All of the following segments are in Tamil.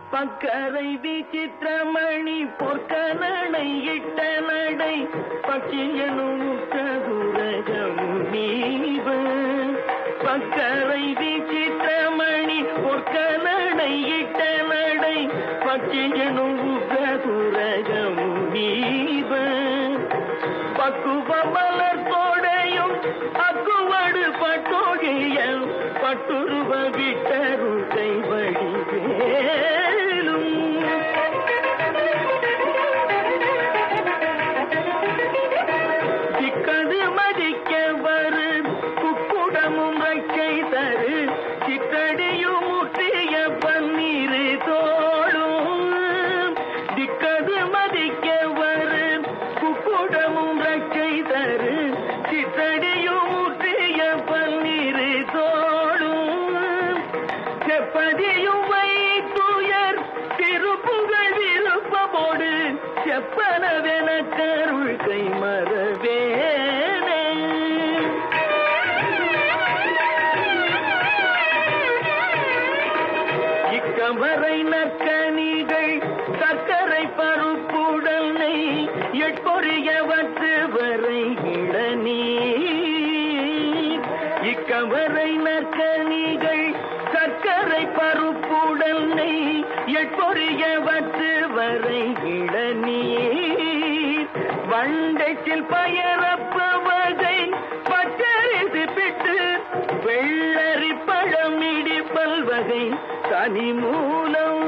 பக்கரை விசித்திரமணி பொற்கனடை இட்ட நடை பட்சியனும் சதுரகமுனீவ பக்கரை விசித்திரமணி பொற்கனடை இட்ட நடை பட்சியனும் சதுரகமுனீவ பக்குவ மலர் தோடையும் அக்குவடு பட்டோகிய பட்டுருவ விட்டரு கைவழி வேலும் சிக்கது மதிக்க வரு குக்குடமும் வைக்கை தரு சித்தடியும் முற்றிய பன்னீரு தோளும் திக்கது மதிக்க வரு குக்குடமும் வைக்கை தரு சித்தடியும் முற்றிய பன்னீரு தோளும் செப்பதியும் வைத்துயர் திருப்புகழ் விருப்பமோடு செப்பனவென கருள் கை மறவேனே இக்கமரை நற்கனிகள் சர்க்கரை பருப்புடனை எட்பொறியவற்று வரை இளநீர் இக்கமரை நற்கனிகள் சர்க்கரை பருப்புடனை எட்பொறியவற்று வரை இளநீர் வண்டைச்சில் பயரப்பு வகை பச்சரிசி பிட்டு வெள்ளரி பழம் இடிப்பல் வகை தனி மூலம்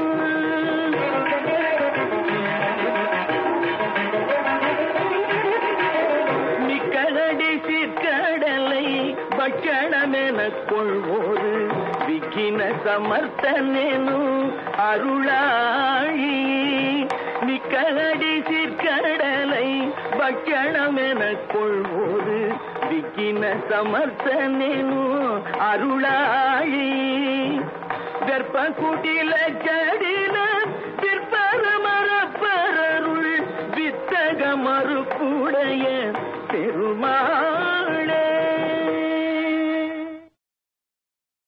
மிக்கலடி சிற்கடலை பட்சணமெனக் கொள்வோரு விக்கின சமர்த்தனெனும் அருளாழி மிக்கலடி சிற்கடலை பட்சணமெனக் கொள்வோரு விக்கின சமர்த்தனெனும் அருளாழி கர்ப்ப குடில